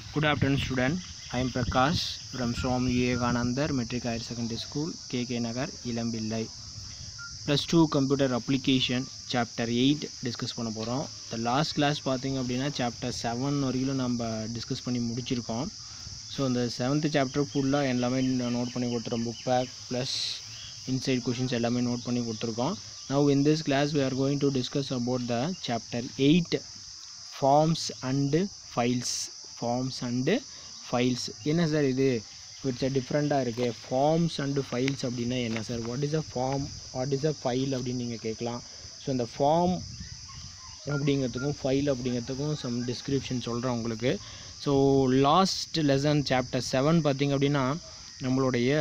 Good afternoon, student. I am Prakash from Swami Vivekanandar Metric Higher Secondary School, KK Nagar, Ilambillai. Plus two computer application chapter eight discuss பண்ண போகிறோம் இந்த last class பார்த்தீங்க அப்படின்னா chapter seven வரைக்கும் நம்ம discuss பண்ணி முடிச்சிருக்கோம் so இந்த செவன்த்து சாப்டர் ஃபுல்லாக எல்லாமே நோட் பண்ணி கொடுத்துருவோம் book back plus inside questions எல்லாமே நோட் பண்ணி கொடுத்துருக்கோம் now in this class we are going to discuss about the chapter 8 forms and files forms and files என்ன சார் இது இட்ஸ் டிஃப்ரெண்ட்டாக இருக்கு ஃபார்ம்ஸ் அண்டு ஃபைல்ஸ் அப்படின்னா என்ன sir what is a form what is a file அப்படின்னு நீங்கள் கேட்கலாம் so இந்த ஃபார்ம் அப்படிங்கிறதுக்கும் ஃபைல் அப்படிங்கிறதுக்கும் சம் டிஸ்கிரிப்ஷன் சொல்கிறேன் உங்களுக்கு so last lesson chapter seven பார்த்திங்க அப்படின்னா நம்மளுடைய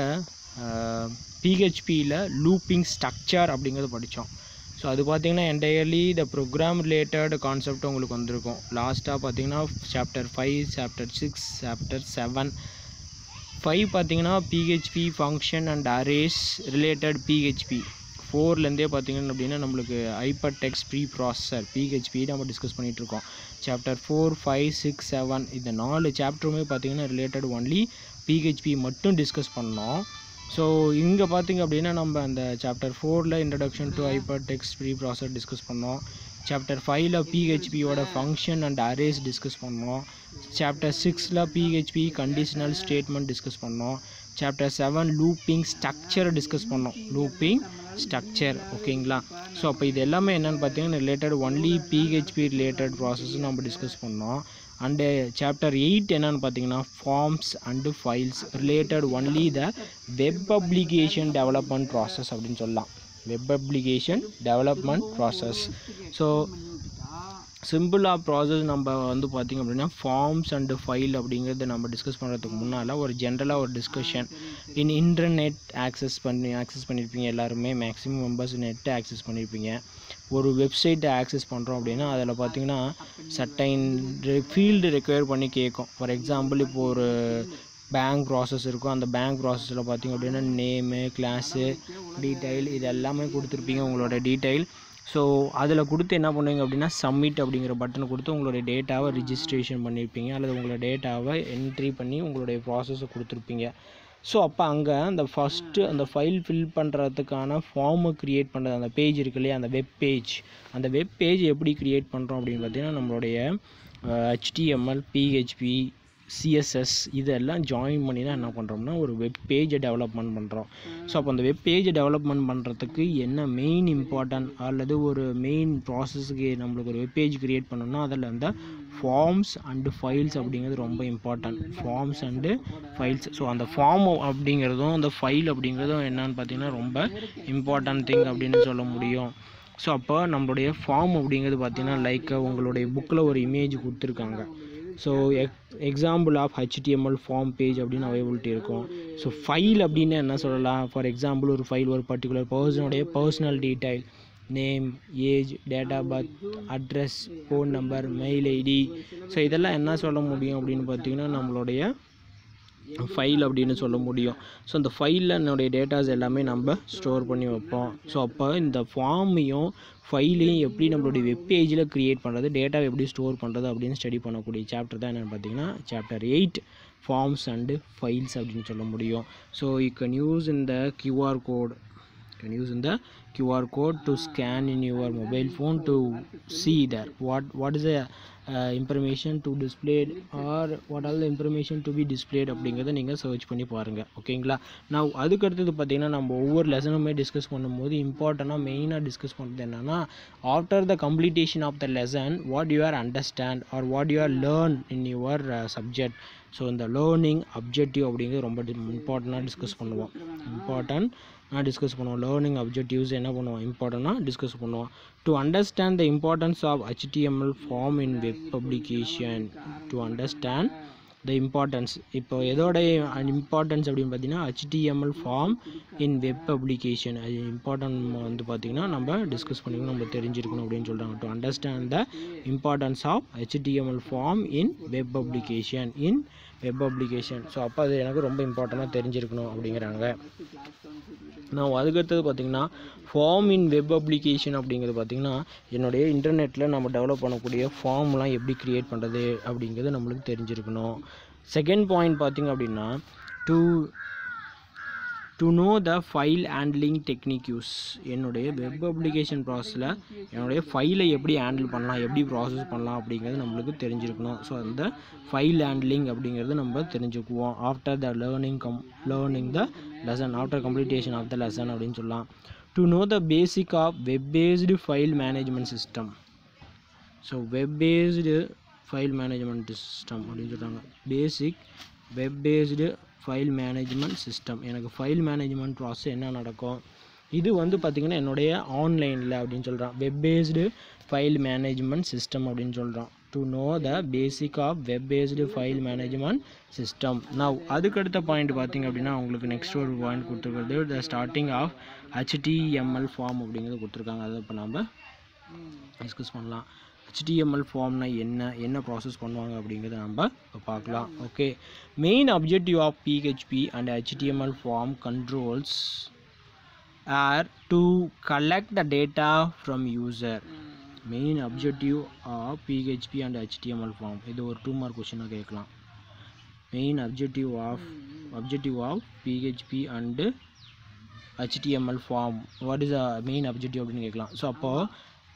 பிஹெச்பியில் லூப்பிங் ஸ்ட்ரக்சர் அப்படிங்கிறது படித்தோம் ஸோ அது பார்த்தீங்கன்னா entirely the program related concept உங்களுக்கு வந்திருக்கும் லாஸ்ட்டாக பார்த்தீங்கன்னா chapter five chapter six chapter seven five பார்த்தீங்கன்னா PHP function and arrays related PHP ஃபோர்லேருந்தே பார்த்தீங்கன்னா அப்படின்னா நம்மளுக்கு hyper text pre processor PHP நம்ம டிஸ்கஸ் பண்ணிகிட்டு இருக்கோம் chapter four five six seven இந்த நாலு சாப்டருமே பார்த்தீங்கன்னா ரிலேட்டட் ஒன்லி பிஹெச்பி மட்டும் டிஸ்கஸ் பண்ணோம் ஸோ இங்கே பார்த்தீங்க அப்படின்னா நம்ம அந்த சாப்டர் ஃபோரில் introduction to hyper text pre processor discuss பண்ணோம் சாப்டர் ஃபைவ்ல பிஹெச்பியோட ஃபங்க்ஷன் அண்ட் அரேஸ் டிஸ்கஸ் பண்ணோம் சாப்டர் சிக்ஸில் பிஹெச்பி கண்டிஷனல் ஸ்டேட்மெண்ட் டிஸ்கஸ் பண்ணோம் சாப்டர் செவன் லூப்பிங் ஸ்ட்ரக்சரை டிஸ்கஸ் பண்ணோம் லூப்பிங் ஸ்ட்ரக்சர் ஓகேங்களா ஸோ அப்போ இது எல்லாமே என்னென்னு பார்த்தீங்கன்னா related only PHP related process நம்ம டிஸ்கஸ் பண்ணோம் அண்டு சாப்டர் எயிட் என்னென்னு பார்த்தீங்கன்னா forms and files related only the web application development process அப்படின்னு சொல்லலாம் web application development process so சிம்பிளாக ப்ராசஸ் நம்ம வந்து பார்த்திங்க அப்படின்னா ஃபார்ம்ஸ் அண்டு ஃபைல் அப்படிங்கிறத நம்ம டிஸ்கஸ் பண்ணுறதுக்கு முன்னால் ஒரு ஜென்ரலாக ஒரு டிஸ்கஷன் இன் இன்டர்நெட் ஆக்சஸ் பண்ணி ஆக்சஸ் பண்ணியிருப்பீங்க எல்லாருமே மேக்ஸிமம் மெம்பர்ஸ் நெட்டை ஆக்சஸ் பண்ணியிருப்பீங்க ஒரு வெப்சைட்டை ஆக்சஸ் பண்ணுறோம் அப்படின்னா அதில் பார்த்தீங்கன்னா சட்டைன் ஃபீல்டு ரெக்வயர் பண்ணி கேட்கும் ஃபார் எக்ஸாம்பிள் இப்போ ஒரு பேங்க் ப்ராசஸ் இருக்கும் அந்த பேங்க் ப்ராசஸில் பார்த்திங்க அப்படின்னா நேமு கிளாஸு டீட்டெயில் இது எல்லாமே கொடுத்துருப்பீங்க உங்களோட டீட்டெயில் ஸோ அதில் கொடுத்து என்ன பண்ணுவீங்க அப்படின்னா சப்மிட் அப்படிங்கிற பட்டனை கொடுத்து உங்களுடைய டேட்டாவை ரிஜிஸ்ட்ரேஷன் பண்ணியிருப்பீங்க அல்லது உங்களோட டேட்டாவை என்ட்ரி பண்ணி உங்களுடைய ப்ராசஸை கொடுத்துருப்பீங்க ஸோ அப்போ அங்கே அந்த ஃபஸ்ட்டு அந்த ஃபைல் ஃபில் பண்ணுறதுக்கான ஃபார்மை க்ரியேட் பண்ணுறது அந்த பேஜ் இருக்கு இல்லையா அந்த வெப் பேஜ் அந்த வெப் பேஜ் எப்படி க்ரியேட் பண்ணுறோம் அப்படின்னு பார்த்தீங்கன்னா நம்மளுடைய ஹெச்டிஎம்எல் பிஹெச்பி சிஎஸ்எஸ் இதெல்லாம் ஜாயின் பண்ணி தான் என்ன பண்ணுறோம்னா ஒரு வெப் பேஜை டெவலப்மெண்ட் பண்ணுறோம் ஸோ அப்போ அந்த வெப் பேஜை டெவலப்மெண்ட் பண்ணுறதுக்கு என்ன மெயின் இம்பார்ட்டன்ட் அல்லது ஒரு மெயின் ப்ராசஸ்க்கு நம்மளுக்கு ஒரு வெப் பேஜ் க்ரியேட் பண்ணணும்னா அதில் அந்த ஃபார்ம்ஸ் அண்டு ஃபைல்ஸ் அப்படிங்கிறது ரொம்ப important forms and files so அந்த ஃபார்ம் அப்படிங்கிறதும் அந்த ஃபைல் அப்படிங்கிறதும் என்னன்னு பார்த்தீங்கன்னா ரொம்ப இம்பார்ட்டன்ட் திங் அப்படின்னு சொல்ல முடியும் ஸோ அப்போ நம்மளுடைய ஃபார்ம் அப்படிங்கிறது பார்த்தீங்கன்னா லைக் உங்களுடைய புக்கில் ஒரு இமேஜ் கொடுத்துருக்காங்க ஸோ எக் example of HTML form page அப்படின்னு அவைலபிலிட்டி இருக்கும் ஸோ ஃபைல் அப்படின்னு என்ன சொல்லலாம் ஃபார் எக்ஸாம்பிள் ஒரு ஃபைல் ஒரு பர்டிகுலர் பர்சனுடைய personal detail name age date of birth address phone number mail ID so இதெல்லாம் என்ன சொல்ல முடியும் அப்படின்னு பார்த்தீங்கன்னா நம்மளுடைய ஃபைல் அப்படின்னு சொல்ல முடியும் ஸோ அந்த ஃபைலில் என்னுடைய டேட்டாஸ் எல்லாமே நம்ம ஸ்டோர் பண்ணி வைப்போம் ஸோ அப்போ இந்த ஃபார்மையும் ஃபைலையும் எப்படி நம்மளுடைய வெப் பேஜில் க்ரியேட் பண்ணுறது டேட்டாவை எப்படி ஸ்டோர் பண்ணுறது அப்படின்னு ஸ்டடி பண்ணக்கூடிய சாப்டர் தான் என்னென்னு பார்த்தீங்கன்னா chapter eight forms and files அப்படின்னு சொல்ல முடியும் ஸோ யூ கேன் யூஸ் இந்த QR code can use in the QR code to scan in your mobile phone to see that what what is the uh, information to displayed or what all the information to be displayed அப்படிங்கிறத நீங்கள் search பண்ணி பாருங்கள் ஓகேங்களா நான் அதுக்கு அடுத்தது பார்த்தீங்கன்னா நம்ம ஒவ்வொரு லெசனுமே டிஸ்கஸ் பண்ணும்போது இம்பார்ட்டண்ட்டாக மெயினாக டிஸ்கஸ் பண்ணுறது என்னென்னா after the completion of the lesson what you are understand or what you are learn in your subject so இந்த லேர்னிங் அப்ஜெக்டிவ் அப்படிங்கிறது ரொம்ப இம்பார்ட்டண்ட்டாக டிஸ்கஸ் பண்ணுவோம் இம்பார்ட்டன்ட் நான் டிஸ்கஸ் பண்ணுவோம் லேர்னிங் அப்ஜெக்டிவ்ஸ் என்ன பண்ணுவோம் இம்பார்ட்டண்ட்டாக டிஸ்கஸ் பண்ணுவோம் to understand the importance of HTML form in web publication to understand the importance இப்போ எதோட இம்பார்ட்டன்ஸ் அப்படின்னு பார்த்தீங்கன்னா HTML form in web publication அது இம்பார்ட்டன்ட் வந்து பார்த்திங்கன்னா நம்ம டிஸ்கஸ் பண்ணிக்கணும் நம்ம தெரிஞ்சிருக்கணும் அப்படின்னு சொல்கிறாங்க to understand the importance of HTML form in web publication in web application so அப்போ அது எனக்கு ரொம்ப இம்பார்ட்டண்ட்டாக தெரிஞ்சிருக்கணும் அப்படிங்கிறாங்க நான் அதுக்கடுத்தது பார்த்திங்கன்னா ஃபார்ம் இன் வெப் அப்ளிகேஷன் அப்படிங்கிறது பார்த்திங்கன்னா என்னுடைய இன்டர்நெட்டில் நம்ம டெவலப் பண்ணக்கூடிய ஃபார்ம்லாம் எப்படி க்ரியேட் பண்ணுறது அப்படிங்கிறது நம்மளுக்கு தெரிஞ்சிருக்கணும் செகண்ட் பாயிண்ட் பார்த்திங்க அப்படின்னா to to know the file handling technique use என்னுடைய வெப் அப்ளிகேஷன் ப்ராசஸில் என்னுடைய ஃபைலை எப்படி ஹேண்டில் பண்ணலாம் எப்படி ப்ராசஸ் பண்ணலாம் அப்படிங்கிறது நம்மளுக்கு தெரிஞ்சிருக்கணும் ஸோ அந்த ஃபைல் ஹேண்ட்லிங் அப்படிங்கிறது நம்ம தெரிஞ்சுக்குவோம் after the learning come learning the lesson after completion of the lesson அப்படின்னு சொல்லலாம் to know the basic of web based file management system so web based file management system அப்படின்னு சொல்கிறாங்க basic web based file management system எனக்கு file management process என்ன நடக்கும் இது வந்து பார்த்திங்கன்னா என்னுடைய ஆன்லைனில் அப்படின்னு சொல்கிறான் web based file management system அப்படின்னு சொல்கிறான் to know the basic of web based file management system now அதுக்கடுத்த பாயிண்ட் பார்த்திங்க அப்படின்னா உங்களுக்கு நெக்ஸ்ட் ஒரு பாயிண்ட் கொடுத்துருக்கிறது the starting of HTML form அப்படிங்கிறது கொடுத்துருக்காங்க அதை இப்போ நம்ம டிஸ்கஸ் பண்ணலாம் HTML ஃபார்ம்னா என்ன என்ன ப்ராசஸ் பண்ணுவாங்க அப்படிங்கிறத நம்ம இப்போ பார்க்கலாம் okay main objective of PHP and HTML form controls are to collect the data from user main objective of PHP and HTML form இது ஒரு டூ மார்க் கொஷினாக கேட்கலாம் main objective of objective of PHP and HTML form what is the main objective அப்படின்னு கேட்கலாம் so அப்போது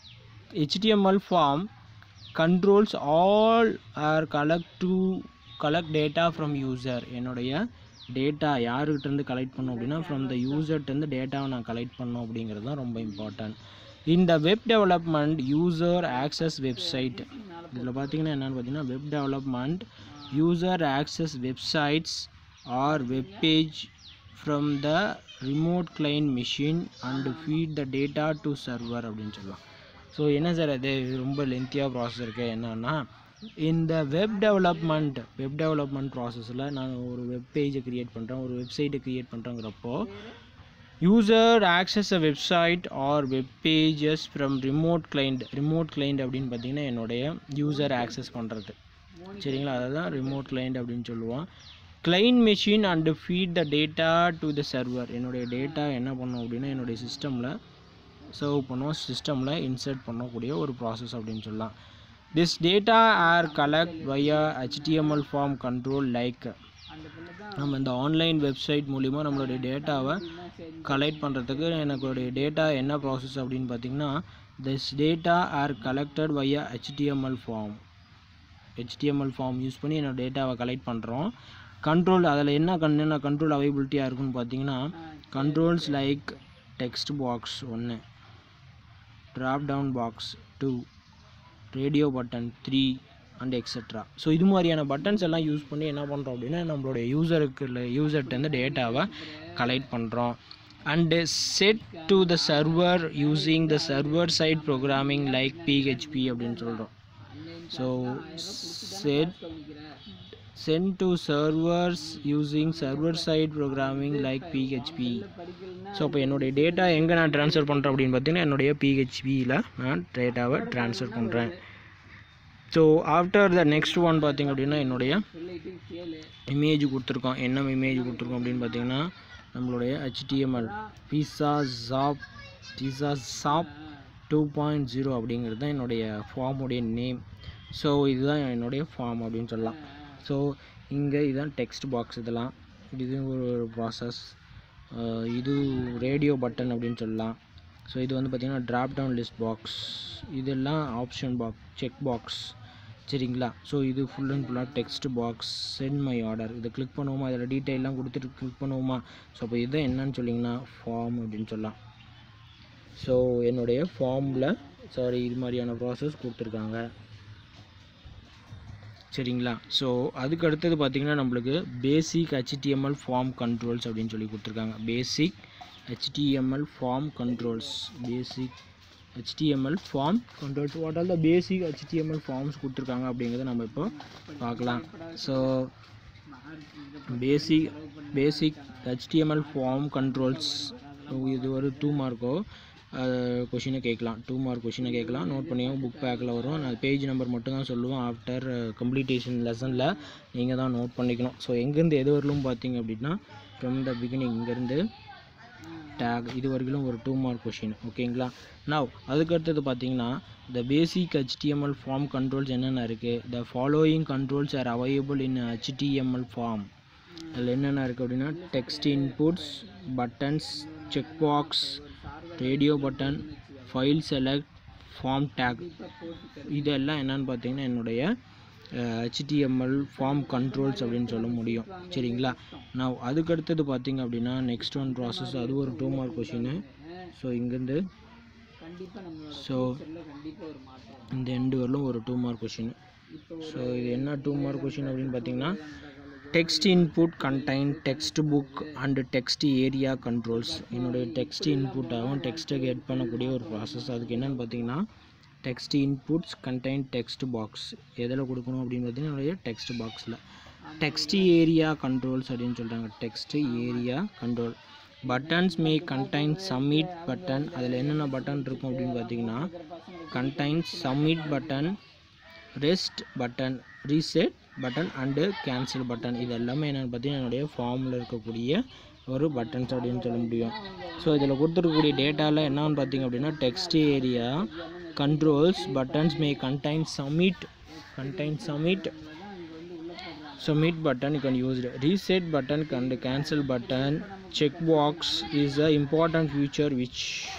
HTML form controls all are collect to collect data from user என்னுடைய data யாருக்கிட்டேருந்து collect பண்ணோம் அப்படின்னா ஃப்ரம் த யூசர்ட்டேருந்து டேட்டாவை நான் கலெக்ட் பண்ணோம் அப்படிங்கிறது தான் ரொம்ப இம்பார்ட்டன்ட் இந்த web development user access website இதில் பார்த்தீங்கன்னா என்னென்னு பார்த்தீங்கன்னா web development user access websites are web page from the remote client machine and feed the data to server அப்படின்னு சொல்லலாம் ஸோ என்ன சார் அது ரொம்ப லென்த்தியாக ப்ராசஸ் இருக்குது என்னன்னா இந்த வெப் டெவலப்மெண்ட் வெப் டெவலப்மெண்ட் ப்ராசஸில் நான் ஒரு வெப் பேஜை க்ரியேட் பண்ணுறேன் ஒரு வெப்சைட்டை க்ரியேட் பண்ணுறேங்கிறப்போ user access a website are web pages from remote client remote client அப்படின்னு பார்த்தீங்கன்னா என்னுடைய யூசர் ஆக்சஸ் பண்ணுறது சரிங்களா அதை தான் ரிமோட் கிளைண்ட் அப்படின்னு சொல்லுவோம் client machine and feed the data to the server என்னுடைய டேட்டா என்ன பண்ணும் அப்படின்னா என்னுடைய சிஸ்டமில் சர்வ் பண்ணுவோம் சிஸ்டமில் இன்சர்ட் பண்ணக்கூடிய ஒரு ப்ராசஸ் அப்படின்னு சொல்லலாம் this data are collect via HTML form control like நம்ம இந்த ஆன்லைன் வெப்சைட் மூலிமா நம்மளுடைய டேட்டாவை கலெக்ட் பண்ணுறதுக்கு எனக்குடைய டேட்டா என்ன ப்ராசஸ் அப்படின்னு பார்த்தீங்கன்னா this data are collected via HTML form HTML form use பண்ணி என்னோட டேட்டாவை கலெக்ட் பண்ணுறோம் கண்ட்ரோல் அதில் என்ன கண் என்ன கண்ட்ரோல் அவைபிலிட்டியாக இருக்குன்னு பார்த்தீங்கன்னா கண்ட்ரோல்ஸ் லைக் டெக்ஸ்ட் பாக்ஸ் ஒன்று drop down box two radio button three and etcetera so இது மாதிரியான பட்டன்ஸ் எல்லாம் யூஸ் பண்ணி என்ன பண்ணுறோம் அப்படின்னா நம்மளுடைய யூசருக்கு இல்லை யூசர்கிட்டருந்து டேட்டாவை கலெக்ட் பண்ணுறோம் and send to the server using the server side programming like PHP அப்படின்னு சொல்கிறோம் so send send to servers using server side programming like PHP so அப்போ என்னுடைய டேட்டா எங்கே நான் ட்ரான்ஸ்ஃபர் பண்ணுறேன் அப்படின்னு பார்த்தீங்கன்னா என்னுடைய பிஹெச்பியில் நான் டேட்டாவை ட்ரான்ஸ்ஃபர் பண்ணுறேன் so after the next one பார்த்திங்க அப்படின்னா என்னுடைய இமேஜ் கொடுத்துருக்கோம் என்ன இமேஜ் கொடுத்துருக்கோம் அப்படின்னு பார்த்தீங்கன்னா நம்மளுடைய HTML pizza shop pizza shop two point zero அப்படிங்கிறது தான் என்னுடைய ஃபார்முடைய நேம் ஸோ இதுதான் என்னுடைய ஃபார்ம் அப்படின்னு சொல்லலாம் ஸோ இங்கே இதுதான் டெக்ஸ்ட் பாக்ஸ் இதெல்லாம் இது ஒரு ப்ராசஸ் இது ரேடியோ பட்டன் அப்படின்னு சொல்லலாம் ஸோ இது வந்து பார்த்திங்கன்னா ட்ராப் டவுன் லிஸ்ட் பாக்ஸ் இதெல்லாம் ஆப்ஷன் பாக்ஸ் செக் பாக்ஸ் சரிங்களா ஸோ இது ஃபுல் அண்ட் ஃபுல்லாக text box send my order இதை கிளிக் பண்ணுவோமா அதில் டீட்டெயிலாம் கொடுத்துட்டு கிளிக் பண்ணுவோமா ஸோ அப்போ இதுதான் என்னன்னு சொல்லிங்கன்னா ஃபார்ம் அப்படின்னு சொல்லலாம் ஸோ என்னுடைய ஃபார்மில் சாரி இது மாதிரியான ப்ராசஸ் கொடுத்துருக்காங்க சரிங்களா ஸோ அதுக்கு அடுத்தது பார்த்திங்கன்னா நம்மளுக்கு பேசிக் HTML ஃபார்ம் கண்ட்ரோல்ஸ் அப்படின்னு சொல்லி கொடுத்துருக்காங்க basic HTML form controls basic HTML form controls what all the basic HTML forms கொடுத்துருக்காங்க அப்படிங்கிறத நம்ம இப்போ பார்க்கலாம் so basic basic HTML form controls இது ஒரு டூ மார்க்கோ கொஷினை கேட்கலாம் டூ மார்க் கொஷினை கேட்கலாம் நோட் பண்ணிக்கோங்க புக் பேக்கில் வரும் நான் பேஜ் நம்பர் மட்டும் தான் சொல்லுவேன் ஆஃப்டர் கம்ப்ளீட்டேஷன் லெசனில் நீங்கள் தான் நோட் பண்ணிக்கணும் ஸோ எங்கேருந்து எது வரலும் பார்த்தீங்க அப்படின்னா ஃப்ரம் த பிகினிங் இங்கேருந்து டேக் இது வரைக்கும் ஒரு டூ மார்க் கொஷின் ஓகேங்களா நவ் அதுக்கடுத்தது பார்த்தீங்கன்னா the basic HTML form controls என்னென்ன இருக்குது the following controls are available in HTML form அதில் என்னென்ன இருக்குது அப்படின்னா text inputs buttons check box radio button file select form tag இதெல்லாம் என்னன்னு பார்த்தீங்கன்னா என்னுடைய ஹெச்டிஎம்எல் ஃபார்ம் கண்ட்ரோல்ஸ் அப்படின்னு சொல்ல முடியும் சரிங்களா நான் அதுக்கடுத்தது பார்த்தீங்க அப்படின்னா நெக்ஸ்ட் ஒன் ப்ராசஸ் அது ஒரு டூ மார்க் கொஷின் ஸோ இங்கேருந்து ஸோ இந்த எண்டு வரலும் ஒரு டூ மார்க் கொஷின் ஸோ இது என்ன டூ மார்க் கொஷின் அப்படின்னு பார்த்தீங்கன்னா text input contain text book and text area controls என்னுடைய டெக்ஸ்ட் இன்புட்டாகவும் டெக்ஸ்ட்டை கெட் பண்ணக்கூடிய ஒரு ப்ராசஸ் அதுக்கு என்னென்னு பார்த்தீங்கன்னா text inputs contain text box எதில் கொடுக்கணும் அப்படின்னு பார்த்தீங்கன்னா என்னுடைய டெக்ஸ்ட் பாக்ஸில் டெக்ஸ்ட் ஏரியா கண்ட்ரோல்ஸ் அப்படின்னு சொல்கிறாங்க text area control buttons may contain submit button அதில் என்னென்ன பட்டன் இருக்கும் அப்படின்னு பார்த்தீங்கன்னா contain submit button rest button reset button and cancel button இது எல்லாமே என்னென்னு பார்த்தீங்கன்னா என்னுடைய ஃபார்மில் இருக்கக்கூடிய ஒரு பட்டன்ஸ் அப்படின்னு சொல்ல முடியும் ஸோ இதில் கொடுத்துருக்கக்கூடிய டேட்டாவில் என்னன்னு பார்த்தீங்க அப்படின்னா text area controls buttons may contain submit contain submit submit button you can use it reset button and cancel button checkbox is a important feature which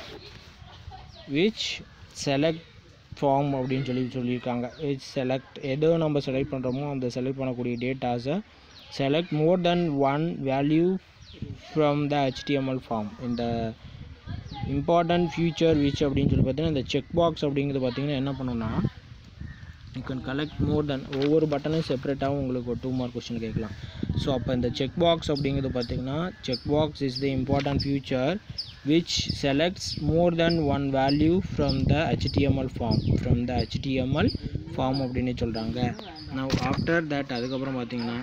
which select form அப்படின்னு சொல்லி சொல்லியிருக்காங்க இட்ஸ் செலக்ட் எதோ நம்ம select பண்ணுறோமோ அந்த select பண்ணக்கூடிய டேட்டாஸை select more than one value from the HTML form இந்த இம்பார்ட்டன்ட் ஃபியூச்சர் விச் அப்படின்னு சொல்லி பார்த்தீங்கன்னா இந்த செக் பாக்ஸ் அப்படிங்கிறது பார்த்தீங்கன்னா என்ன பண்ணணும்னா you can collect more than ஒவ்வொரு பட்டனும் செப்பரேட்டாகவும் உங்களுக்கு ஒரு டூ மார்க் கொஸ்டின் கேட்கலாம் ஸோ அப்போ இந்த செக் பாக்ஸ் அப்படிங்கிறது பார்த்தீங்கன்னா check box is the important feature which selects more than one value from the HTML form from the HTML form அப்படின்னு சொல்கிறாங்க நான் ஆஃப்டர் தட் அதுக்கப்புறம் பார்த்தீங்கன்னா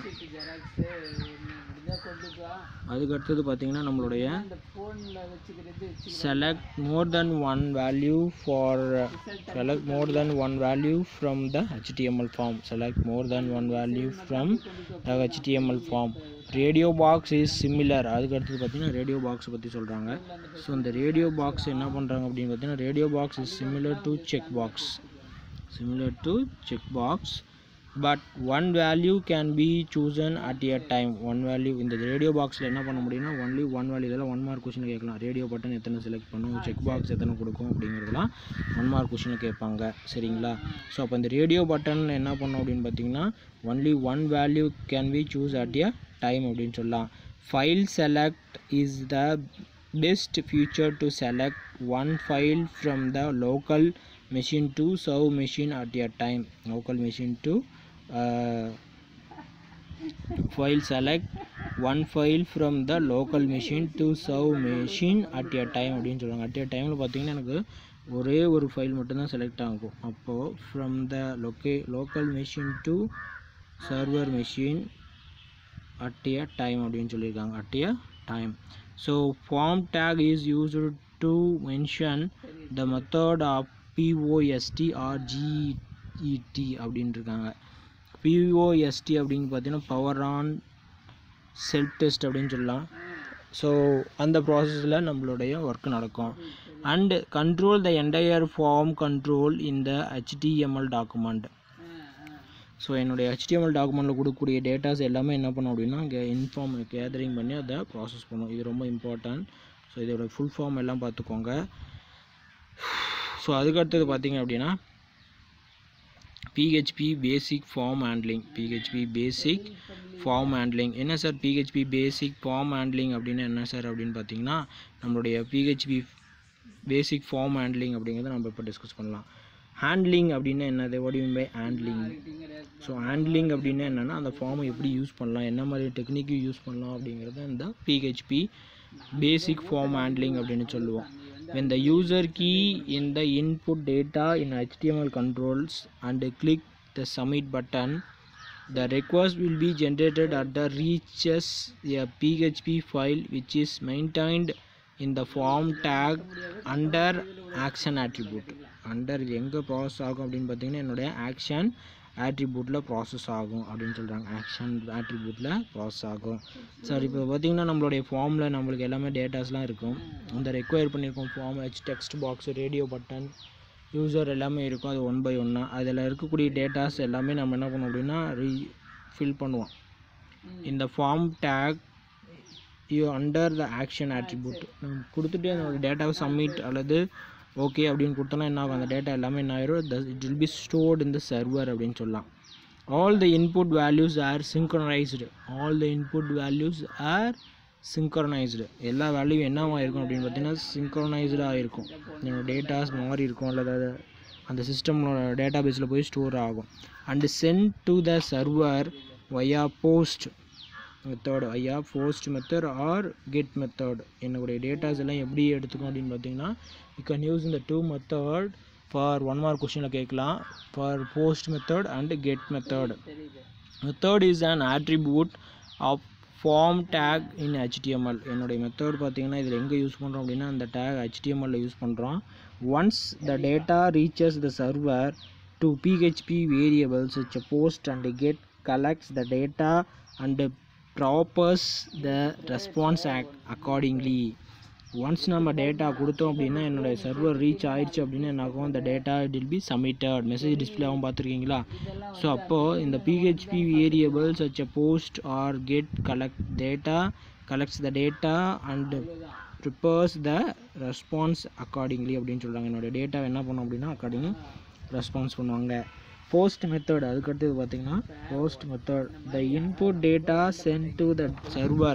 அதுக்கடுத்தது பார்த்தீங்கன்னா நம்மளுடைய select more than one value for uh, select more than one value from the html form select more than one value from the html form radio box is similar அதுக்கு அடுத்தது பார்த்தீங்கன்னா radio box பற்றி சொல்கிறாங்க so இந்த radio box என்ன பண்ணுறாங்க அப்படின்னு பார்த்தீங்கன்னா radio box is similar to check box similar to check box but one value can be chosen at a time one value இந்த ரேடியோ பாக்ஸில் என்ன பண்ண முடியும்னா ஒன்லி ஒன் வேல்யூ இதெல்லாம் ஒன் மார்க் கொஷின் கேட்கலாம் ரேடியோ பட்டன் எத்தனை select பண்ணும் check box எத்தனை கொடுக்கும் அப்படிங்கிறதுலாம் ஒன் மார்க் கொஷின் கேட்பாங்க சரிங்களா ஸோ அப்போ இந்த ரேடியோ பட்டன் என்ன பண்ணும் அப்படின்னு பார்த்தீங்கன்னா only one value can be choose at a time அப்படின்னு சொல்லலாம் file select is the best feature to select one file from the local machine to serve machine at a time local machine to uh, file select one file from the local machine to serve machine at a time அப்படின்னு சொல்லுவாங்க at a டைமில் பார்த்தீங்கன்னா எனக்கு ஒரே ஒரு file மட்டும்தான் select ஆகும் அப்போது ஃப்ரம் த லொக்கே local machine to server machine at a time அப்படின்னு சொல்லியிருக்காங்க at a time so form tag is used to mention the method of POST or GET அப்படின்னு இருக்காங்க POST அப்படின்னு பார்த்தீங்கன்னா பவர் ஆன் செல்ஃப் டெஸ்ட் அப்படின்னு சொல்லலாம் so அந்த ப்ராசஸில் நம்மளுடைய ஒர்க் நடக்கும் and control the entire form control இந்த HTML டாக்குமெண்ட் ஸோ என்னுடைய HTML டாக்குமெண்ட்டில் கொடுக்கக்கூடிய டேட்டாஸ் எல்லாமே என்ன பண்ணும் அப்படின்னா இங்கே இன்ஃபார்ம் கேதரிங் பண்ணி அதை ப்ராசஸ் பண்ணும் இது ரொம்ப இம்பார்ட்டன்ட் ஸோ இதோட ஃபுல் ஃபார்ம் எல்லாம் பார்த்துக்கோங்க ஸோ அதுக்கடுத்தது பார்த்தீங்க அப்படின்னா PHP basic form handling PHP basic form handling என்ன sir PHP basic form handling அப்படின்னு என்ன சார் அப்படின்னு பார்த்தீங்கன்னா நம்மளுடைய பிஹெச்பி பேசிக் ஃபார்ம் ஹேண்ட்லிங் அப்படிங்கிறத நம்ம இப்போ டிஸ்கஸ் பண்ணலாம் ஹேண்ட்லிங் அப்படின்னா என்னது what do you mean by handling so handling அப்படின்னா என்னென்னா அந்த ஃபார்மை எப்படி யூஸ் பண்ணலாம் என்ன மாதிரி டெக்னிக்கு யூஸ் பண்ணலாம் அப்படிங்கிறத இந்த பிஹெச்பி பேசிக் ஃபார்ம் ஹேண்ட்லிங் அப்படின்னு சொல்லுவோம் when the user key in the input data in HTML controls and click the submit button the request will be generated at the reaches a PHP file which is maintained இந்த form tag under action attribute under இது எங்கே process ஆகும் அப்படின்னு பார்த்தீங்கன்னா என்னுடைய action attribute-ல process ஆகும் அப்படின்னு சொல்கிறாங்க ஆக்ஷன் attribute-ல ப்ராசஸ் ஆகும் சார் இப்போ பார்த்தீங்கன்னா நம்மளுடைய ஃபார்மில் நம்மளுக்கு எல்லாமே டேட்டாஸ்லாம் இருக்கும் அந்த ரெக்வயர் பண்ணியிருக்கோம் form H text box radio button user எல்லாமே இருக்கும் அது ஒன் பை ஒன்னாக அதில் இருக்கக்கூடிய டேட்டாஸ் எல்லாமே நம்ம என்ன பண்ணுவோம் அப்படின்னா ரீ ஃபில் பண்ணுவோம் இந்த form tag you under the action attribute நம்ம கொடுத்துட்டு அதோட டேட்டாவை சப்மிட் அல்லது ஓகே அப்படின்னு கொடுத்தோன்னா என்ன ஆகும் அந்த டேட்டா எல்லாமே என்ன ஆயிரும் it will be stored in the server அப்படின்னு சொல்லலாம் all the input values are synchronized all the input values are synchronized எல்லா வேல்யூவும் என்னவா இருக்கும் அப்படின்னு பார்த்தீங்கன்னா சிங்க்ரனைஸ்டாக இருக்கும் என்னோட டேட்டாஸ் மாறி இருக்கும் அல்லது அது அந்த சிஸ்டமோட டேட்டா பேஸில் போய் ஸ்டோர் ஆகும் and sent to the server via post method ஐயா post method or get method என்னுடைய டேட்டாஸ் எல்லாம் எப்படி எடுத்துக்கும் அப்படின்னு பார்த்தீங்கன்னா யூ கேன் யூஸ் இந்த two method for one mark கொஷினில் கேட்கலாம் for post method and get method method is an attribute of form tag in HTML என்னுடைய மெத்தட் பார்த்தீங்கன்னா இதில் எங்கே யூஸ் பண்ணுறோம் அப்படின்னா அந்த டேக் HTML ல யூஸ் பண்ணுறோம் once the data reaches the server to PHP variables such a post and get collects the data and prepares the response accordingly once நம்ம டேட்டா கொடுத்தோம் அப்படின்னா என்னுடைய சர்வர் ரீச் ஆயிடுச்சு அப்படின்னு என்ன ஆகும் அந்த data it will be submitted message display ஆகும் பார்த்துருக்கீங்களா ஸோ அப்போது இந்த PHP variables such post or get collect data collects the data and prepares the response accordingly அப்படின்னு சொல்கிறாங்க என்னோடய டேட்டா என்ன பண்ணும் அப்படின்னா அக்கார்டிங் ரெஸ்பான்ஸ் பண்ணுவாங்க போஸ்ட் மெத்தட் அதுக்கடுத்தது பார்த்தீங்கன்னா post method the input data sent to the server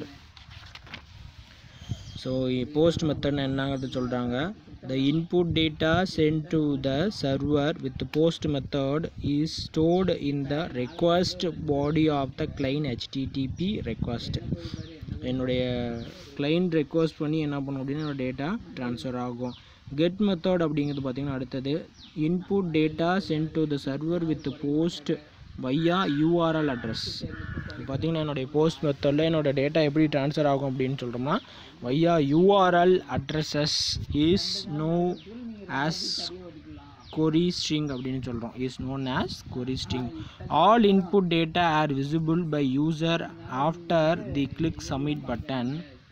so post method என்னங்கிறது சொல்கிறாங்க the input data sent to the server with post method is stored in the request body of the client HTTP request என்னுடைய client request பண்ணி என்ன பண்ணும் அப்படின்னா என்னோட data transfer ஆகும் get method அப்படிங்கிறது பார்த்தீங்கன்னா அடுத்தது input data sent to the server with post via URL address பார்த்தீங்கன்னா என்னுடைய போஸ்ட் மெத்தடில் என்னோட டேட்டா எப்படி ட்ரான்ஸ்ஃபர் ஆகும் அப்படின்னு சொல்கிறோமா via URL addresses is known as query string அப்படின்னு சொல்கிறோம் is known as query string all input data are visible by user after the click submit button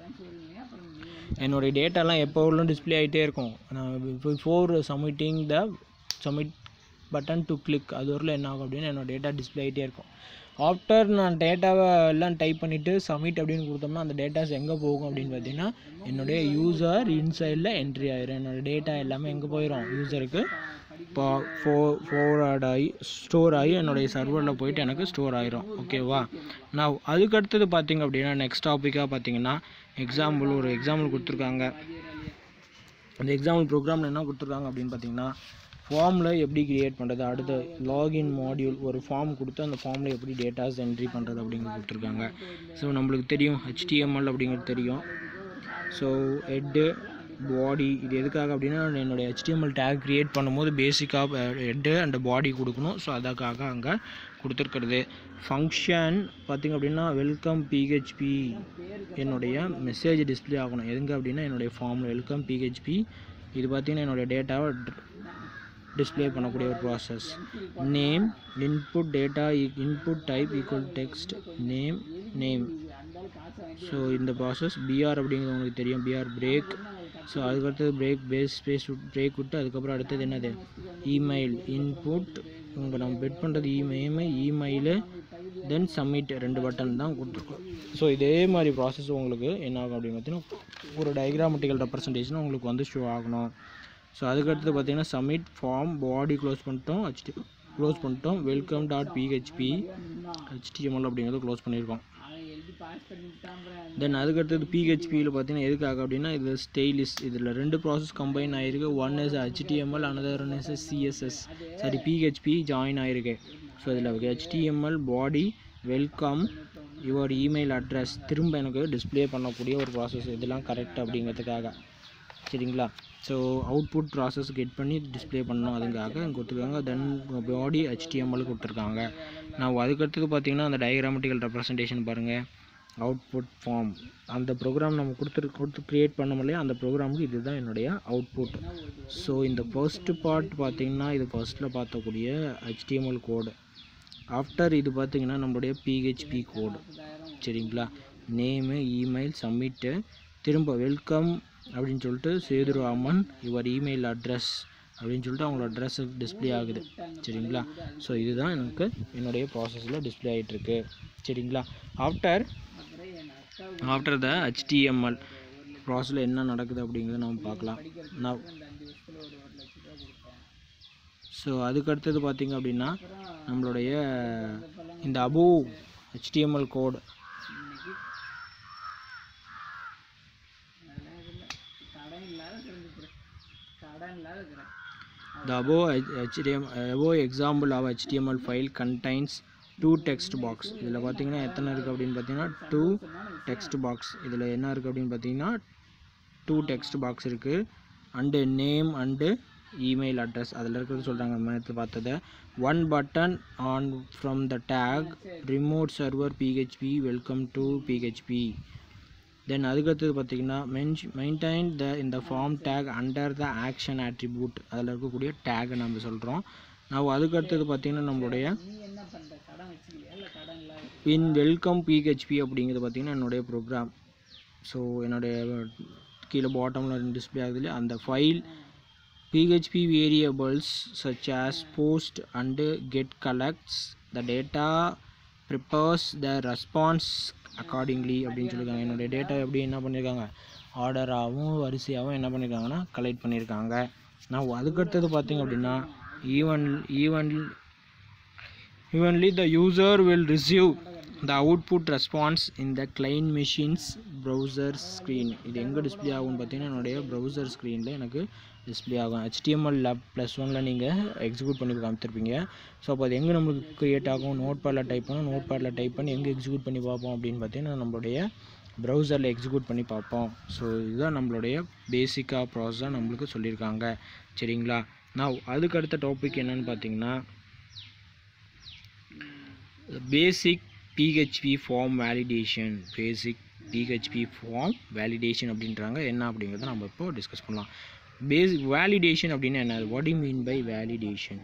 என்னுடைய டேட்டாலாம் எப்போ உள்ள டிஸ்ப்ளே ஆகிட்டே இருக்கும் நான் before submitting the submit button to click அது வரல என்ன ஆகும் அப்படின்னு என்னோட டேட்டா டிஸ்ப்ளே ஆகிட்டே இருக்கும் ஆஃப்டர் நான் டேட்டாவை எல்லாம் டைப் பண்ணிவிட்டு சப்மிட் அப்படின்னு கொடுத்தோம்னா அந்த டேட்டாஸ் எங்கே போகும் அப்படின்னு பார்த்தீங்கன்னா என்னுடைய யூசர் இன்சைடில் என்ட்ரி ஆயிரும் என்னோட டேட்டா எல்லாமே எங்கே போயிடும் யூசருக்கு இப்போ ஃபோ ஃபோர்வர்ட் ஆகி ஸ்டோர் ஆகி என்னுடைய சர்வரில் போயிட்டு எனக்கு ஸ்டோர் ஆயிரும் ஓகேவா நான் அதுக்கு அடுத்தது பார்த்தீங்க அப்படின்னா நெக்ஸ்ட் டாப்பிக்காக பார்த்தீங்கன்னா எக்ஸாம்பிள் ஒரு எக்ஸாம்பிள் கொடுத்துருக்காங்க அந்த எக்ஸாம்பிள் ப்ரோக்ராமில் என்ன கொடுத்துருக்காங்க அப்படின்னு பார்த்தீங்கன்னா ஃபார்மில் எப்படி கிரியேட் பண்ணுறது அடுத்து லாகின் மாடியூல் ஒரு ஃபார்ம் கொடுத்து அந்த ஃபார்மில் எப்படி டேட்டாஸ் என்ட்ரி பண்ணுறது அப்படிங்கிறது கொடுத்துருக்காங்க ஸோ நம்மளுக்கு தெரியும் HTML அப்படிங்கிறது தெரியும் ஸோ ஹெட்டு பாடி இது எதுக்காக அப்படின்னா என்னுடைய HTML டேக் க்ரியேட் பண்ணும்போது பேசிக்காக ஹெட்டு அண்ட் பாடி கொடுக்கணும் ஸோ அதுக்காக அங்கே கொடுத்துருக்கிறது ஃபங்க்ஷன் பார்த்திங்க அப்படின்னா வெல்கம் பிஹெச்பி என்னுடைய மெசேஜ் டிஸ்ப்ளே ஆகணும் எதுங்க அப்படின்னா என்னுடைய ஃபார்மில் வெல்கம் பிஹெச்பி இது பார்த்திங்கன்னா என்னுடைய டேட்டாவை டிஸ்ப்ளே பண்ணக்கூடிய ஒரு process name input data input type equal text name name so இந்த ப்ராசஸ் பிஆர் அப்படிங்கிறது உங்களுக்கு தெரியும் பிஆர் பிரேக் ஸோ அதுக்கடுத்தது பிரேக் பேஸ் ஸ்பேஸ் பிரேக் விட்டு அதுக்கப்புறம் அடுத்தது என்னது இமெயில் இன்புட் உங்கள் நம்ம பெட் பண்ணுறது இமெயில் இமெயிலு தென் சப்மிட் ரெண்டு பட்டன் தான் கொடுத்துருக்கோம் ஸோ இதே மாதிரி ப்ராசஸ் உங்களுக்கு என்ன ஆகும் அப்படின்னு பார்த்தீங்கன்னா ஒரு டயக்ராமெட்டிக்கல் ரெப்ரசன்டேஷன் உங்களுக்கு வந்து ஷோ ஆகணும் ஸோ அதுக்கடுத்து பார்த்தீங்கன்னா சப்மிட் ஃபார்ம் பாடி க்ளோஸ் பண்ணிட்டோம் ஹெச்டி க்ளோஸ் பண்ணிட்டோம் வெல்கம் டாட் பிஹெச்பி ஹெச்டிஎம்எல் அப்படிங்கிறத க்ளோஸ் பண்ணியிருக்கோம் தென் அதுக்கடுத்தது பிஹெச்பியில் பார்த்தீங்கன்னா எதுக்காக அப்படின்னா இது ஸ்டைலிஸ் இதில் ரெண்டு ப்ராசஸ் கம்பைன் ஆகிருக்கு one is HTML another one is CSS sorry PHP join ஆகிருக்கு ஸோ இதில் HTML body welcome your email address திரும்ப எனக்கு டிஸ்ப்ளே பண்ணக்கூடிய ஒரு ப்ராசஸ் இதெல்லாம் கரெக்ட் அப்படிங்கிறதுக்காக சரிங்களா ஸோ அவுட்புட் ப்ராசஸ் கெட் பண்ணி டிஸ்ப்ளே பண்ணணும் அதுக்காக இங்கே கொடுத்துருக்காங்க தென் பாடி ஹெச்டிஎம்எல் கொடுத்துருக்காங்க நான் அதுக்கடுத்தது பார்த்தீங்கன்னா அந்த டயக்ராமெட்டிக்கல் ரெப்ரசன்டேஷன் பாருங்கள் அவுட்புட் ஃபார்ம் அந்த ப்ரோக்ராம் நம்ம கொடுத்துரு கொடுத்து க்ரியேட் பண்ணோம் இல்லையா அந்த ப்ரோக்ராமுக்கு இதுதான் என்னுடைய அவுட்புட் ஸோ இந்த ஃபர்ஸ்ட் பார்ட் பார்த்தீங்கன்னா இது ஃபர்ஸ்ட்டில் பார்த்தக்கூடிய HTML கோடு ஆஃப்டர் இது பார்த்தீங்கன்னா நம்மளுடைய பிஹெச்பி கோடு சரிங்களா நேமு இமெயில் சப்மிட்டு திரும்ப வெல்கம் அப்படின்னு சொல்லிட்டு சேதுரு அம்மன் யுவர் இமெயில் அட்ரஸ் அப்படின்னு சொல்லிட்டு அவங்களோட அட்ரஸ் டிஸ்ப்ளே ஆகுது சரிங்களா ஸோ இதுதான் எனக்கு என்னுடைய ப்ராசஸில் டிஸ்ப்ளே ஆகிட்டுருக்கு சரிங்களா ஆஃப்டர் ஆஃப்டர் த ஹெச்டிஎம்எல் ப்ராசஸில் என்ன நடக்குது அப்படிங்கிறத நம்ம பார்க்கலாம் நான் ஸோ அதுக்கு அடுத்தது பார்த்தீங்க அப்படின்னா நம்மளுடைய இந்த above HTML code The above HTML, above example of HTML file contains two text box இதில் பார்த்தீங்கன்னா எத்தனை இருக்குது அப்படின்னு பார்த்தீங்கன்னா டூ டெக்ஸ்ட் பாக்ஸ் இதில் என்ன இருக்குது அப்படின்னு பார்த்தீங்கன்னா டூ டெக்ஸ்ட் பாக்ஸ் இருக்குது and name and email address அதில் இருக்கிறது சொல்கிறாங்க நேற்று பார்த்ததை one button on from the tag remote server PHP welcome to PHP then அதுக்கடுத்தது பார்த்தீங்கன்னா மென்ஷ் மெயின்டைன் த இந்த form tag under the action attribute அதில் இருக்கக்கூடிய டேகை நம்ம சொல்கிறோம் நான் அதுக்கடுத்தது பார்த்தீங்கன்னா நம்மளுடைய இன் வெல்கம் பிஹெச்பி அப்படிங்கிறது பார்த்தீங்கன்னா என்னுடைய ப்ரோக்ராம் ஸோ என்னுடைய கீழே பாட்டமில் டிஸ்பிளே ஆகுது இல்லையா அந்த file PHP variables such as post and get collects the data prepares the response accordingly அப்படின்னு சொல்லியிருக்காங்க என்னுடைய டேட்டா எப்படி என்ன பண்ணியிருக்காங்க ஆர்டராகவும் வரிசையாகவும் என்ன பண்ணியிருக்காங்கன்னா கலெக்ட் பண்ணியிருக்காங்க நான் அதுக்கடுத்தது பார்த்தீங்க அப்படின்னா even even evenly the user will receive the output response in the client machine's browser screen இது எங்கே டிஸ்ப்ளே ஆகும்னு பார்த்தீங்கன்னா என்னுடைய browser ஸ்க்ரீனில் எனக்கு டிஸ்ப்ளே ஆகும் HTML லேப் ப்ளஸ் ஒனில் நீங்கள் எக்ஸிக்யூட் பண்ணி காமிச்சிருப்பீங்க ஸோ அப்போ அது எங்கே நம்மளுக்கு க்ரியேட் ஆகும் நோட் பேடில் டைப் பண்ணோம் நோட் பேடில் டைப் பண்ணி எங்கே எக்ஸிக்யூட் பண்ணி பார்ப்போம் அப்படின்னு பார்த்தீங்கன்னா நம்மளுடைய ப்ரௌசரில் எக்ஸிக்யூட் பண்ணி பார்ப்போம் ஸோ இதுதான் நம்மளுடைய பேசிக்காக ப்ராசஸாக நம்மளுக்கு சொல்லியிருக்காங்க சரிங்களா நான் அதுக்கு அடுத்த டாபிக் என்னன்னு பார்த்தீங்கன்னா basic PHP form validation basic PHP form validation அப்படின்றாங்க என்ன அப்படிங்கிறத நம்ம இப்போ டிஸ்கஸ் பண்ணலாம் பேசிக் வேலிடேஷன் அப்படின்னா என்ன what you mean by validation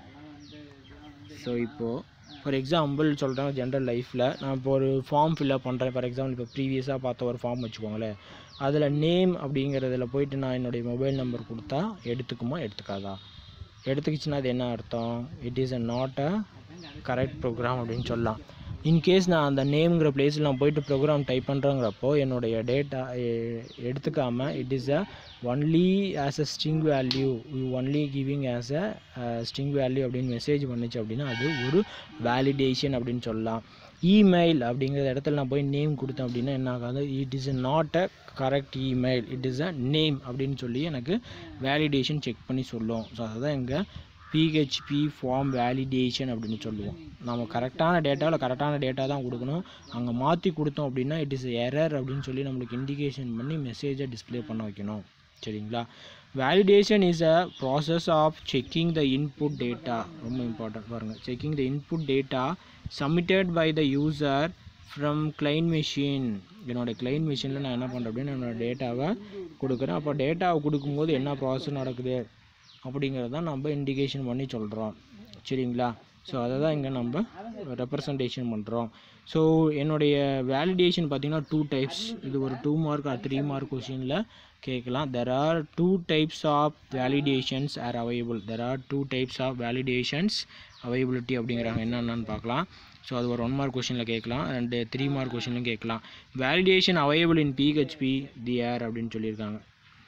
so இப்போது ஃபார் எக்ஸாம்பிள் சொல்கிறேன் ஜென்ரல் லைஃப்பில் நான் இப்போ ஒரு ஃபார்ம் ஃபில்அப் பண்ணுறேன் ஃபார் எக்ஸாம்பிள் இப்போ ப்ரீவியஸாக பார்த்த ஒரு ஃபார்ம் வச்சுக்கோங்களேன் அதில் நேம் அப்படிங்கிறதுல போயிட்டு நான் என்னுடைய மொபைல் நம்பர் கொடுத்தா எடுத்துக்குமா எடுத்துக்காதா எடுத்துக்கிச்சுன்னா அது என்ன அர்த்தம் it is a not a correct program அப்படின்னு சொல்லலாம் இன்கேஸ் நான் அந்த நேம்ங்கிற பிளேஸில் நான் போயிட்டு ப்ரோக்ராம் டைப் பண்ணுறேங்கிறப்போ என்னுடைய டேட்டா எடுத்துக்காமல் it is a only as a string value you only giving as a string value அப்படின்னு மெசேஜ் பண்ணுச்சு அப்படின்னா அது ஒரு வேலிடேஷன் அப்படின்னு சொல்லலாம் இமெயில் அப்படிங்கிற இடத்துல நான் போய் நேம் கொடுத்தேன் அப்படின்னா என்ன ஆகாது it is not a correct email it is a name அப்படின்னு சொல்லி எனக்கு வேலிடேஷன் செக் பண்ணி சொல்லும் ஸோ அதுதான் எங்கள் பிஹெச்பி ஃபார்ம் வேலிடேஷன் அப்படின்னு சொல்லுவோம் நம்ம கரெக்டான டேட்டாவில் கரெக்டான டேட்டா தான் கொடுக்கணும் அங்கே மாற்றி கொடுத்தோம் அப்படின்னா இட் இஸ் எரர் அப்படின்னு சொல்லி நம்மளுக்கு இண்டிகேஷன் பண்ணி மெசேஜை டிஸ்ப்ளே பண்ண வைக்கணும் சரிங்களா validation is a process of checking the input data ரொம்ப இம்பார்ட்டன்ட் பாருங்கள் checking the input data submitted by the user from client machine என்னோடய கிளைண்ட் மிஷினில் நான் என்ன பண்ணுறேன் அப்படின்னு என்னோடய டேட்டாவை கொடுக்குறேன் அப்போ டேட்டாவை கொடுக்கும்போது என்ன ப்ராசஸ் நடக்குது அப்படிங்கிறத நம்ம இண்டிகேஷன் பண்ணி சொல்கிறோம் சரிங்களா ஸோ அதை தான் இங்கே நம்ம ரெப்ரசன்டேஷன் பண்ணுறோம் ஸோ என்னுடைய வேலிடேஷன் பார்த்தீங்கன்னா டூ டைப்ஸ் இது ஒரு two mark or three mark கொஷினில் கேட்கலாம் there are two types of validations are available there are two types of validations availability அப்படிங்கிறாங்க என்னென்னு பார்க்கலாம் ஸோ அது ஒரு ஒன் மார்க் கொஷினில் கேட்கலாம் ரெண்டு த்ரீ மார்க் கொஷின்லையும் கேட்கலாம் validation available in PHP they are அப்படின்னு சொல்லியிருக்காங்க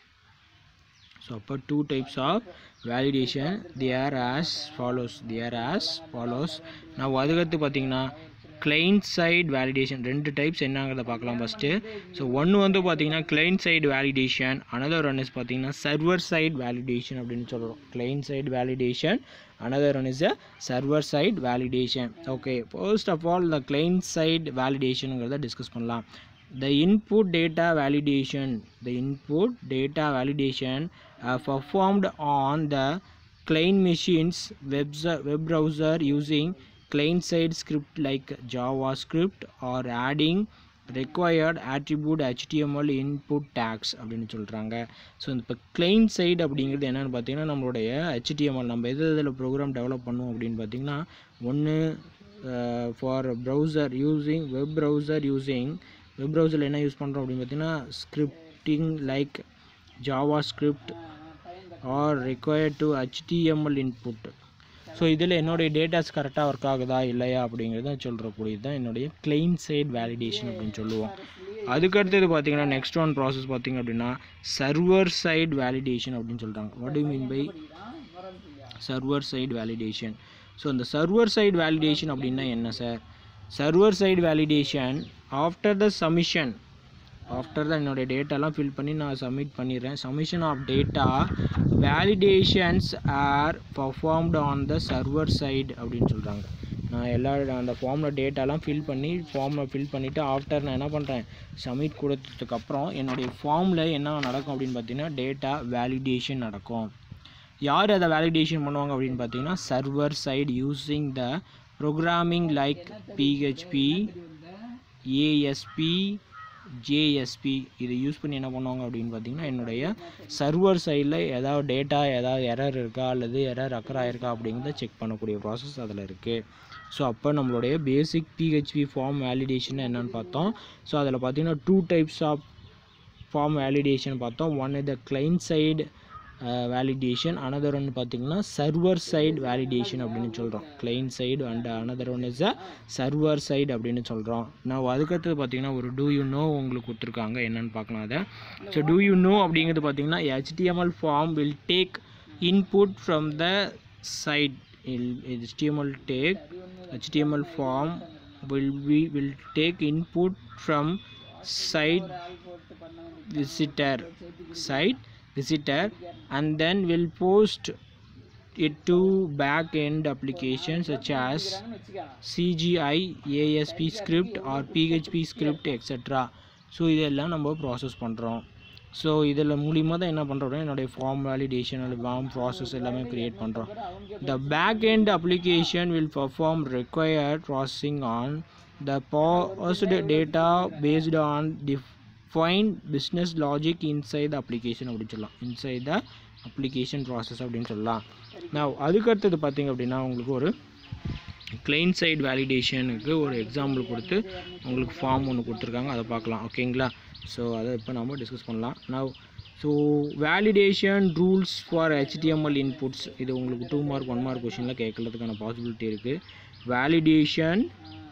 ஸோ அப்போ two types of validation they are as follows they are as follows நான் அதுக்கடுத்து பார்த்தீங்கன்னா கிளைண்ட் சைடு வேலிடேஷன் ரெண்டு டைப்ஸ் என்னங்கிறத பார்க்கலாம் ஃபஸ்ட்டு ஸோ ஒன்று வந்து பார்த்தீங்கன்னா client side validation another one is பார்த்தீங்கன்னா சர்வர் சைடு வேலிடேஷன் அப்படின்னு சொல்கிறோம் client side validation another one is a server side validation okay first of all the client side வேலிடேஷனுங்கிறத discuss பண்ணலாம் the input data validation the input data validation uh, performed on the client machines web, web browser using client side script like javascript or adding required attribute HTML input tags அப்படின்னு சொல்கிறாங்க so இப்போ client side அப்படிங்கிறது என்னென்னு பார்த்தீங்கன்னா நம்மளுடைய HTML நம்ம எது இதில் ப்ரோக்ராம் டெவலப் பண்ணுவோம் அப்படின்னு பார்த்தீங்கன்னா ஒன்று for browser using web browser using web ப்ரௌசரில் என்ன யூஸ் பண்ணுறோம் அப்படின்னு பார்த்தீங்கன்னா scripting like JavaScript or required to HTML input so இதில் என்னுடைய டேட்டாஸ் கரெக்டாக ஒர்க் ஆகுதா இல்லையா அப்படிங்கிறத சொல்கிறக்கூடியது தான் என்னுடைய கிளைன் சைட் வேலிடேஷன் அப்படின்னு சொல்லுவோம் அதுக்கடுத்தது பார்த்தீங்கன்னா நெக்ஸ்ட் ஒன் ப்ராசஸ் பார்த்தீங்க அப்படின்னா சர்வர் சைட் வேலிடேஷன் அப்படின்னு சொல்கிறாங்க what you mean by server side validation so இந்த சர்வர் சைடு வேலிடேஷன் அப்படின்னா என்ன sir server side validation after the submission after தான் என்னுடைய டேட்டாலாம் ஃபில் பண்ணி நான் சப்மிட் பண்ணிடுறேன் submission of data validations are performed on the server side அப்படின்னு சொல்கிறாங்க நான் எல்லா அந்த ஃபார்மில் டேட்டாலாம் ஃபில் பண்ணி ஃபார்மில் ஃபில் பண்ணிவிட்டு ஆஃப்டர் நான் என்ன பண்ணுறேன் சப்மிட் கொடுத்ததுக்கப்புறம் என்னுடைய ஃபார்மில் என்ன நடக்கும் அப்படின்னு பார்த்தீங்கன்னா டேட்டா வேலிடேஷன் நடக்கும் யார் அதை வேலிடேஷன் பண்ணுவாங்க அப்படின்னு பார்த்தீங்கன்னா server side using the programming like PHP ASP JSP இதை யூஸ் பண்ணி என்ன பண்ணுவாங்க அப்படின்னு பார்த்தீங்கன்னா என்னுடைய சர்வர் சைடில் ஏதாவது டேட்டா ஏதாவது எரர் இருக்கா அல்லது எரர் அக்கர் ஆயிருக்கா அப்படிங்கிறத செக் பண்ணக்கூடிய ப்ராசஸ் அதில் இருக்குது ஸோ அப்போ நம்மளுடைய பேசிக் பிஹெச்பி ஃபார்ம் வேலிடேஷன் என்னன்னு பார்த்தோம் ஸோ அதில் பார்த்தீங்கன்னா two types of form validation பார்த்தோம் ஒன் இது கிளைண்ட் சைடு வேலிடேஷன் அனதர் ஒன்று பார்த்தீங்கன்னா சர்வர் சைடு வேலிடேஷன் அப்படின்னு சொல்கிறோம் client side and another one is a server side அப்படின்னு சொல்கிறோம் நான் அதுக்கடுத்தது பார்த்தீங்கன்னா ஒரு டூ யூ நோ உங்களுக்கு கொடுத்துருக்காங்க என்னன்னு பார்க்கலாம் அதை ஸோ டூ யூ நோ அப்படிங்கிறது பார்த்தீங்கன்னா HTML form will take input from the side HTML take HTML form will be will take input from site visitor site visitor and then will post it to back end applications such as CGI, ASP script or PHP script etc. So இதெல்லாம் நம்ம process பண்ணுறோம் so இதில் மூலியமாக தான் என்ன பண்ணுறோம் என்னுடைய form validation அல்லது ஃபார்ம் ப்ராசஸ் எல்லாமே க்ரியேட் பண்ணுறோம் the back end application will perform required processing on the parsed data based on defined business logic inside the application அப்படின்னு சொல்லலாம் inside the application process அப்படின்னு சொல்லலாம் நான் அதுக்கடுத்தது பார்த்தீங்க அப்படின்னா உங்களுக்கு ஒரு கிளைண்ட் சைடு வேலிடேஷனுக்கு ஒரு எக்ஸாம்பிள் கொடுத்து உங்களுக்கு ஃபார்ம் ஒன்று கொடுத்துருக்காங்க அதை பார்க்கலாம் ஓகேங்களா ஸோ அதை இப்போ நம்ம டிஸ்கஸ் பண்ணலாம் நான் so validation rules for HTML inputs இது உங்களுக்கு டூ மார்க் ஒன் மார்க் கொஷினில் கேட்கறதுக்கான பாசிபிலிட்டி இருக்குது validation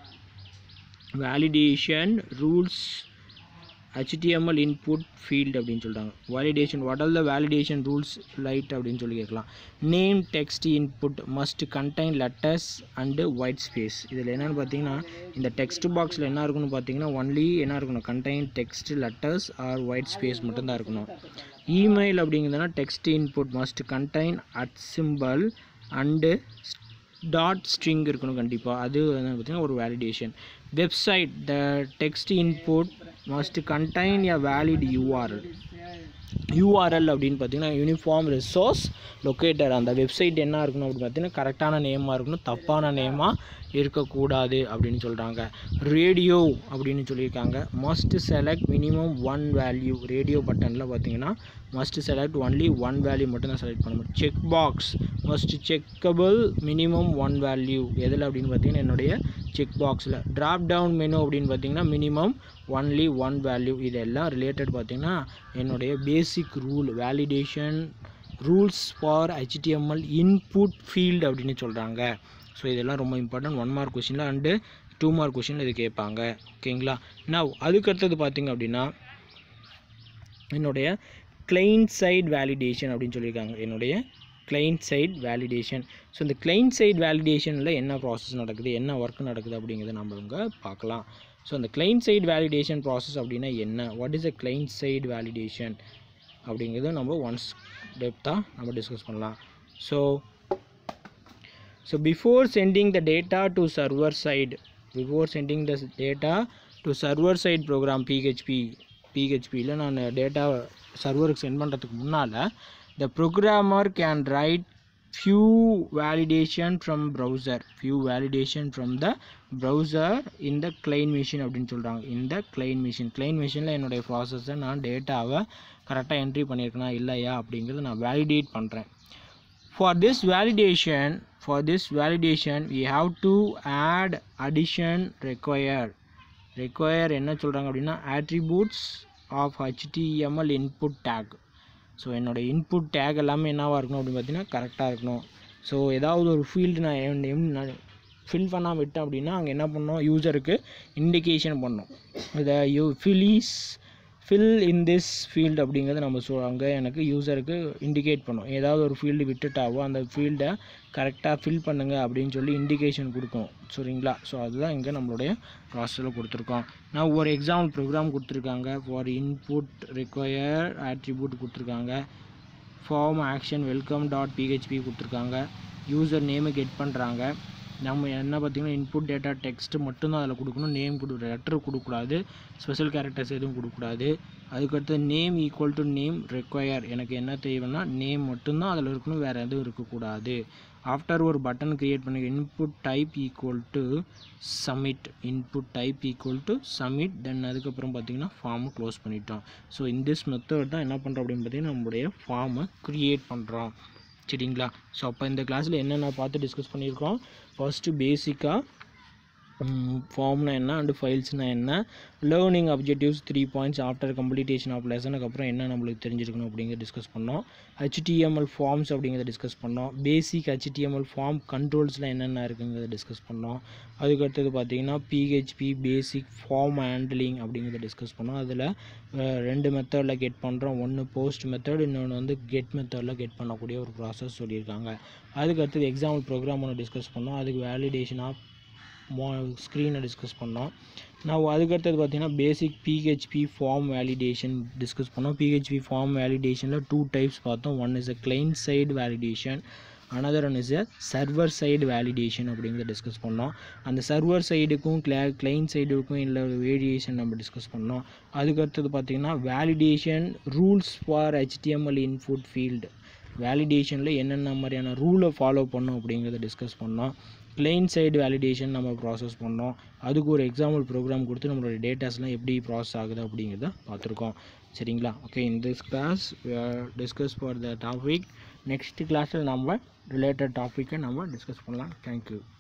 validation rules HTML input field அப்படின்னு சொல்கிறாங்க validation what are the validation rules light அப்படின்னு சொல்லி கேட்கலாம் name text input must contain letters and white space இதில் என்னென்னு பார்த்தீங்கன்னா இந்த text பாக்ஸில் என்ன இருக்குன்னு பார்த்தீங்கன்னா ஒன்லி என்ன இருக்கணும் contain text letters or white space மட்டும்தான் இருக்கணும் இமெயில் அப்படிங்கிறதுனா text input must contain at symbol and dot string இருக்கணும் கண்டிப்பாக அது வந்து பார்த்திங்கன்னா ஒரு validation website the text input must contain a valid URL URL அப்படின்னு பார்த்தீங்கன்னா யூனிஃபார்ம் ரிசோர்ஸ் லொக்கேட்டர் அந்த வெப்சைட் என்ன இருக்கணும் அப்படின்னு பார்த்தீங்கன்னா கரெக்டான நேமாக இருக்கணும் தப்பான நேமாக இருக்கக்கூடாது அப்படின்னு சொல்கிறாங்க ரேடியோ அப்படின்னு சொல்லியிருக்காங்க must select minimum one value radio பட்டனில் பார்த்தீங்கன்னா must select only one value மட்டும் தான் செலக்ட் பண்ண முடியும் check box must checkable minimum one value எதில் அப்படின்னு பார்த்தீங்கன்னா என்னுடைய செக் பாக்ஸில் ட்ராப் டவுன் மெனு அப்படின்னு பார்த்தீங்கன்னா மினிமம் ஒன்லி ஒன் வேல்யூ இதெல்லாம் ரிலேட்டட் பார்த்தீங்கன்னா என்னுடைய basic rule validation rules for HTML input field அப்படின்னு சொல்கிறாங்க ஸோ இதெல்லாம் ரொம்ப இம்பார்ட்டன்ட் ஒன் மார்க் கொஷினில் அண்டு டூ மார்க் கொஷினில் இது கேட்பாங்க ஓகேங்களா நான் அதுக்கடுத்தது பார்த்தீங்க அப்படின்னா என்னுடைய கிளைண்ட் சைட் வேலிடேஷன் அப்படின்னு சொல்லியிருக்காங்க என்னுடைய கிளைண்ட் சைட் வேலிடேஷன் ஸோ இந்த கிளைண்ட் சைட் வேலிடேஷனில் என்ன ப்ராசஸ் நடக்குது என்ன ஒர்க் நடக்குது அப்படிங்கிறத நம்ம இங்கே பார்க்கலாம் ஸோ அந்த கிளைண்ட் சைட் வேலிடேஷன் ப்ராசஸ் அப்படின்னா என்ன what is a client side validation அப்படிங்கிறத நம்ம ஒன்ஸ் டெப்த்தாக நம்ம டிஸ்கஸ் பண்ணலாம் so so before sending the data to server side before sending the data to server side program PHP பிஹெச்பியில் நான் டேட்டா சர்வருக்கு சென்ட் பண்ணுறதுக்கு முன்னால் the programmer can write few validation from browser few validation from the browser in the client machine அப்படின்னு சொல்கிறாங்க இந்த client machine client machineல என்னுடைய ப்ராசஸை நான் டேட்டாவை கரெக்டாக என்ட்ரி பண்ணியிருக்கேனா இல்லையா அப்படிங்கிறத நான் வேலிடேட் பண்ணுறேன் for this validation for this validation we have to add addition required require என்ன சொல்கிறாங்க அப்படின்னா attributes of html input tag so என்னோட இன்புட் டேக் எல்லாமே என்னவாக இருக்கணும் அப்படின்னு பார்த்தீங்கன்னா கரெக்டாக இருக்கணும் ஸோ ஏதாவது ஒரு ஃபீல்டு நான் என் name நான் ஃபில் பண்ணாமல் விட்டேன் அப்படின்னா அங்கே என்ன பண்ணோம் யூசருக்கு இண்டிகேஷன் பண்ணோம் இதை you please fill in this field அப்படிங்கிறத நம்ம சொ அங்கே எனக்கு யூசருக்கு இண்டிகேட் பண்ணும் ஏதாவது ஒரு ஃபீல்டு விட்டுட்டாவோ அந்த ஃபீல்டை கரெக்டாக ஃபில் பண்ணுங்க அப்படின்னு சொல்லி இண்டிகேஷன் கொடுக்கணும் சரிங்களா ஸோ அதுதான் இங்கே நம்மளுடைய ப்ராசஸில் கொடுத்துருக்கோம் நான் ஒரு எக்ஸாம்பிள் ப்ரோக்ராம் கொடுத்துருக்காங்க ஃபார் இன்புட் require attribute கொடுத்துருக்காங்க form action welcome dot PHP கொடுத்துருக்காங்க யூசர் நேமை கெட் பண்ணுறாங்க நம்ம என்ன பார்த்தீங்கன்னா இன்புட் டேட்டா டெக்ஸ்ட் மட்டும்தான் அதில் கொடுக்கணும் நேம் கொடு லெட்டர் கொடுக்கக்கூடாது ஸ்பெஷல் கேரக்டர்ஸ் எதுவும் கொடுக்கக்கூடாது அதுக்கடுத்து name equal to name require எனக்கு என்ன தேவைன்னா நேம் மட்டும்தான் அதில் இருக்கணும் வேறு எதுவும் இருக்கக்கூடாது ஆஃப்டர் ஒரு பட்டன் க்ரியேட் பண்ணி input type equal to submit input type equal to submit then அதுக்கப்புறம் பார்த்தீங்கன்னா ஃபார்மை க்ளோஸ் பண்ணிட்டோம் ஸோ in this மெத்தட் தான் என்ன பண்ணுறோம் அப்படின்னு பார்த்தீங்கன்னா நம்மளுடைய ஃபார்மை க்ரியேட் பண்ணுறோம் சரிங்களா ஸோ அப்போ இந்த கிளாஸில் என்னென்ன பார்த்து டிஸ்கஸ் பண்ணியிருக்கோம் ஃபர்ஸ்ட்டு பேசிக்காக ஃபார்ம்னா என்ன அண்டு ஃபைல்ஸ்னா என்ன learning objectives three points after completion of லெசனுக்கு அப்புறம் என்ன நம்மளுக்கு தெரிஞ்சிருக்கணும் அப்படிங்கிறத டிஸ்கஸ் பண்ணோம் ஹெச்டிஎம்எல் ஃபார்ம்ஸ் அப்படிங்கிறத டிஸ்கஸ் பண்ணோம் பேசிக் ஹெச்டிஎம்எல் ஃபார்ம் கண்ட்ரோல்ஸில் என்னென்ன இருக்குங்கிறத டிஸ்கஸ் பண்ணோம் அதுக்கடுத்தது பார்த்தீங்கன்னா பிஹெச்பி பேசிக் ஃபார்ம் ஹேண்ட்லிங் அப்படிங்கிறத டிஸ்கஸ் பண்ணோம் அதில் ரெண்டு மெத்தடில் கெட் பண்ணுறோம் ஒன்று போஸ்ட் மெத்தட் இன்னொன்று வந்து கெட் மெத்தடில் கெட் பண்ணக்கூடிய ஒரு ப்ராசஸ் சொல்லியிருக்காங்க அதுக்கடுத்தது எக்ஸாம்பிள் ப்ரோக்ராம் ஒன்று டிஸ்கஸ் பண்ணோம் அதுக்கு வேலிடேஷன் ஆஃப் மோ ஸ்க்ரீனை டிஸ்கஸ் பண்ணோம் நான் அதுக்கடுத்தது பார்த்தீங்கன்னா basic PHP form validation discuss பண்ணோம் பிஹெச்பி ஃபார்ம் வேலிடேஷனில் டூ டைப்ஸ் பார்த்தோம் one is a client side validation another one is a server side validation அப்படிங்கிறத டிஸ்கஸ் பண்ணோம் அந்த சர்வர் சைடுக்கும் கிளா கிளைண்ட் சைடுக்கும் இல்லை வேரியேஷன் நம்ம டிஸ்கஸ் பண்ணோம் அதுக்கடுத்தது பார்த்தீங்கன்னா validation rules for HTML input field வேலிடேஷனில் என்னென்ன மாதிரியான ரூலை ஃபாலோ பண்ணோம் அப்படிங்கிறத டிஸ்கஸ் பண்ணோம் கிளைண்ட் சைடு வேலிடேஷன் நம்ம ப்ராசஸ் பண்ணோம் அதுக்கு ஒரு எக்ஸாம்பிள் ப்ரோக்ராம் கொடுத்து நம்மளோட டேட்டாஸ்லாம் எப்படி ப்ராசஸ் ஆகுது அப்படிங்கிறத பார்த்துருக்கோம் சரிங்களா okay in this class we are discuss for the topic next கிளாஸில் நம்ம ரிலேட்டட் டாப்பிக்கை நம்ம டிஸ்கஸ் பண்ணலாம் தேங்க்யூ